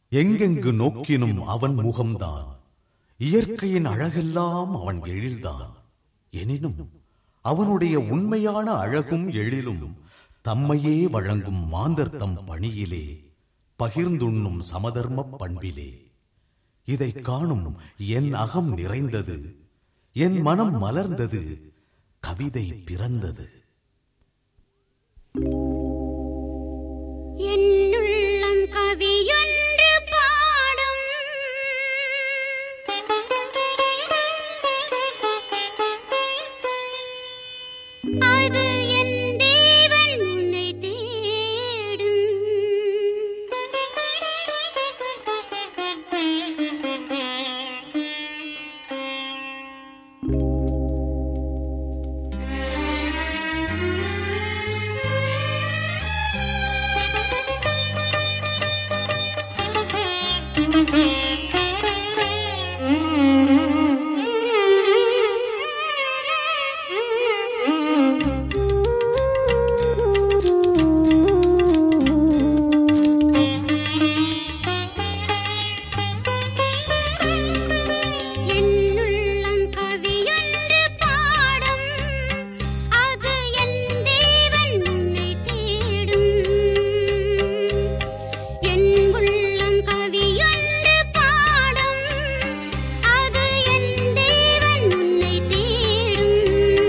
எங்கெங்கு நோக்கினும் அவன் முகம்தான் இயற்கையின் அழகெல்லாம் அவன் எழில்தான் எனினும் அவனுடைய உண்மையான அழகும் எழிலும் தம்மையே வழங்கும் மாந்தர் தம் பணியிலே பகிர்ந்துண்ணும் சமதர்ம பண்பிலே இதை காணும் என் அகம் நிறைந்தது என் மனம் மலர்ந்தது கவிதை பிறந்தது என்னுள்ளம் கவியொன்று பாடும் அது என் தேவன் உன்னை என்னுள்ளம் கவியொன்று பாடும் அது என் தேவன் உன்னை தேடும் என் உள்ளம் கவியொன்று பாடும் அது என் தேவன் உன்னை தேடும்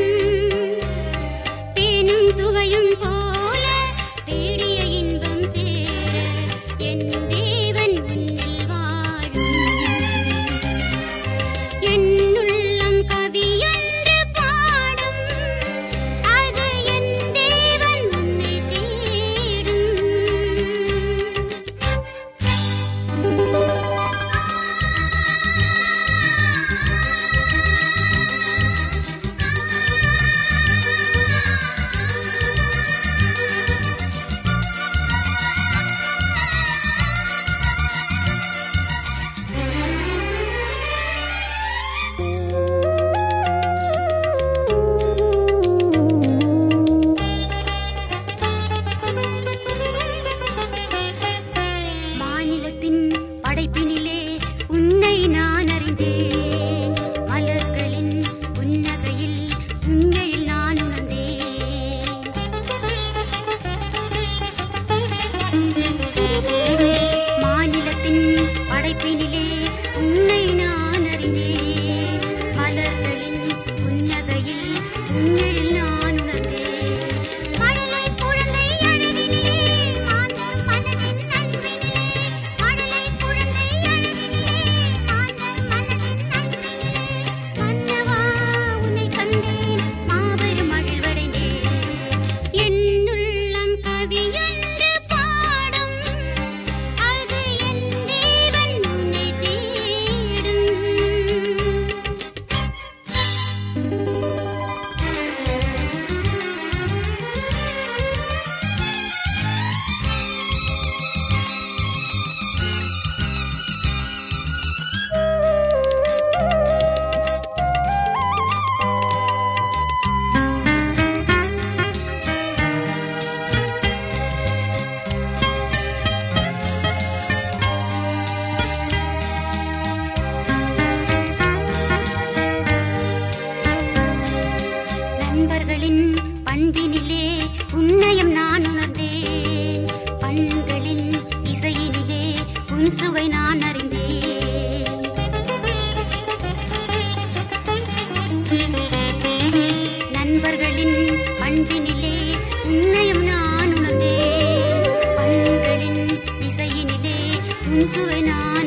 தேனும் சுவையும் போல தேடிய இன்பம் சேர என் தேவன் உன்னில் வாழும் என்னுள்ளம் கவியொன்று பாடும் அது என் தேவன் உன்னை தேடும் மாநிலத்தின் படைப்பினிலே உன்னை நான் அறிந்தேன் மலர்களின் புன்னகையில் உன்னையில் நான் உணர்ந்தேன் மாநிலத்தின் படைப்பினிலே உன்னை நான் அறிந்தேன் மலர்களின் புன்னகையில் உன்னில் நான் உணர்ந்தேன் மழலை குழந்தை அழகினிலே மாந்தர் மனதின் நன்றினிலே மழலை குழந்தை அழகினிலே மாந்தர் மனதின் நன்றினிலே மன்னவா உன்னை கண்டேன் மாபெரும் மகிழ்வடைந்தேன் என்னுள்ளம் கவியொன்று பாடும் அது என் தேவன் உன்னை தேடும் நண்பர்களின் பண்பினிலே உன்னையும் நான் உணர்ந்தேன் பண்களின் இசையினிலே உன் சுவை நான் அறிந்தேன் நண்பர்களின் பண்பினிலே உன்னையும் நான் உணர்ந்தேன் பண்களின் இசையினிலே உன் சுவை நான்